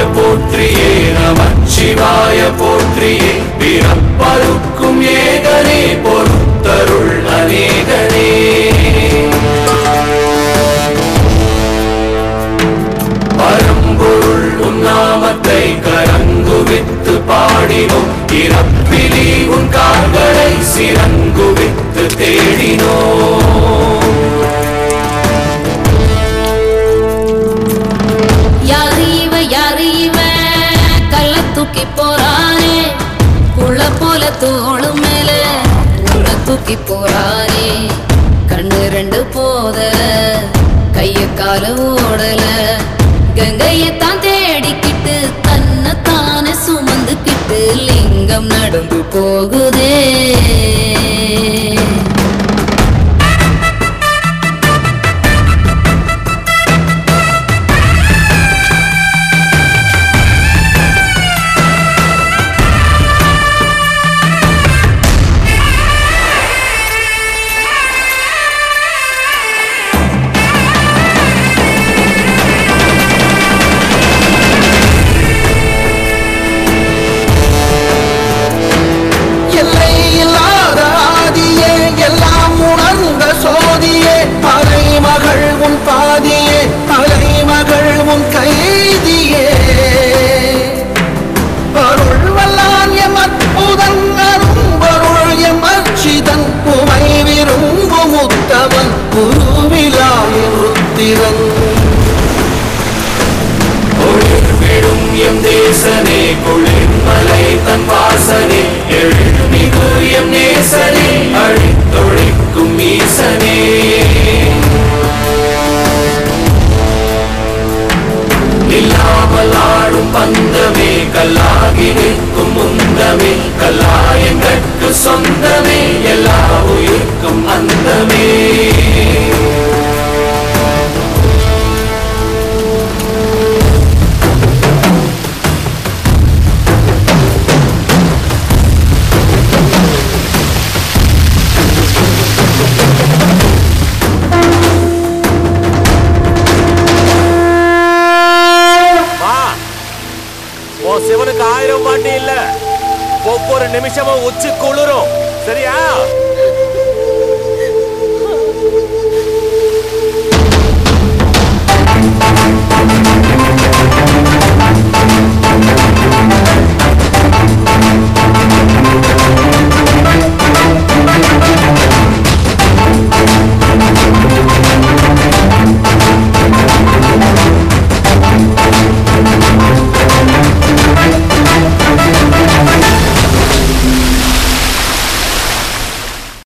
போற்றியே நமச்சிவாய போற்றியே பிறப்பருக்கும் ஏகனே பொறுத்தருள் அநேகனே பரம்பொருள் உன்னாமத்தை கரங்குவித்து பாடினோம் இறப்பிலி உன் கால்களை சிறங்குவித்து தேடினோம் யாரு இவ யாரு இவ கல்ல தூக்கி போறானே புள்ள போல தோளு மேல உள்ள தூக்கி போறானே கண்ணு ரெண்டு போதல கைய கால ஓடல கங்கையத்தான் தேடிக்கிட்டு தன்னை தானே சுமந்துக்கிட்டு லிங்கம் நடந்து போகுதே எல்லை இல்லாத ஆதியே எல்லாம் உணர்ந்த சோதியே மகள் உன் பாதியே மகள் உன் கைதியே அருள் வல்லான் எம் அற்புதன் அரும்பொருள் எம் அர்ச்சிதன் உமை விரும்பும் உத்தவன் குருவிலாய ருத்திரன் ஒளிர் விடும் எம் தேசனே குளிர்மலை தன் வாசனே எழுமிகு எம் நேசனே அழித்தொழிக்கும் ஈசனே இல்லாமல் ஆடும் பந்தமே கல்லாகி நிற்கும் முந்தமே கல்லாயங்கட்கு சொந்தமே எல்லா உயிர்க்கும் அந்தமே வா உன் சிவனுக்கு ஆயிரம் பாட்டி இல்ல ஒவ்வொரு நிமிஷமும் உச்சி குளிரும் சரியா